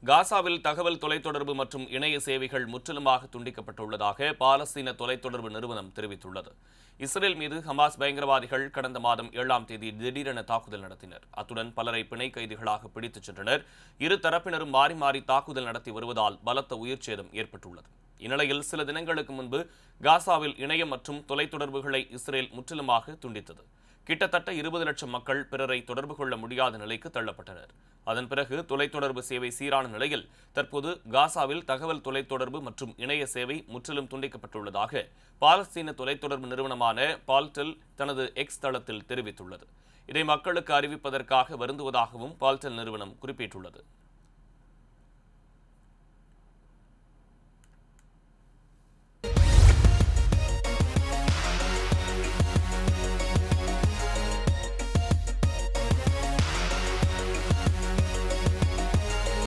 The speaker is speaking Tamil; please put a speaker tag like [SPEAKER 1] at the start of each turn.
[SPEAKER 1] காசாவில் தகவல் தொலைத்தொடர்பு மற்றும் இணைய சேவைகள் முற்றிலுமாக துண்டிக்கப்பட்டுள்ளதாக பாலஸ்தீன தொலைத்தொடர்பு நிறுவனம் தெரிவித்துள்ளது இஸ்ரேல் மீது ஹமாஸ் பயங்கரவாதிகள் கடந்த மாதம் ஏழாம் தேதி திடீரென தாக்குதல் நடத்தினர் அத்துடன் பலரை பிணை கைதிகளாக பிடித்துச் சென்றனர் இரு தரப்பினரும் மாறி மாறி தாக்குதல் நடத்தி வருவதால் பலத்த உயிர் சேதம் ஏற்பட்டுள்ளது இந்நிலையில் சில தினங்களுக்கு முன்பு காசாவில் இணையம் மற்றும் தொலைத்தொடர்புகளை இஸ்ரேல் முற்றிலுமாக துண்டித்தது கிட்டத்தட்ட இருபது லட்சம் மக்கள் பிறரை தொடர்பு கொள்ள முடியாத நிலைக்கு தள்ளப்பட்டனர் அதன் பிறகு தொலைத்தொடர்பு சேவை சீரான நிலையில் தற்போது காசாவில் தகவல் தொலைத்தொடர்பு மற்றும் இணைய சேவை முற்றிலும் துண்டிக்கப்பட்டுள்ளதாக பாலஸ்தீன தொலைத்தொடர்பு நிறுவனமான பால்டெல் தனது எக்ஸ் தளத்தில் தெரிவித்துள்ளது இதை மக்களுக்கு அறிவிப்பதற்காக வருந்துவதாகவும் பால்டெல் நிறுவனம் குறிப்பிட்டுள்ளது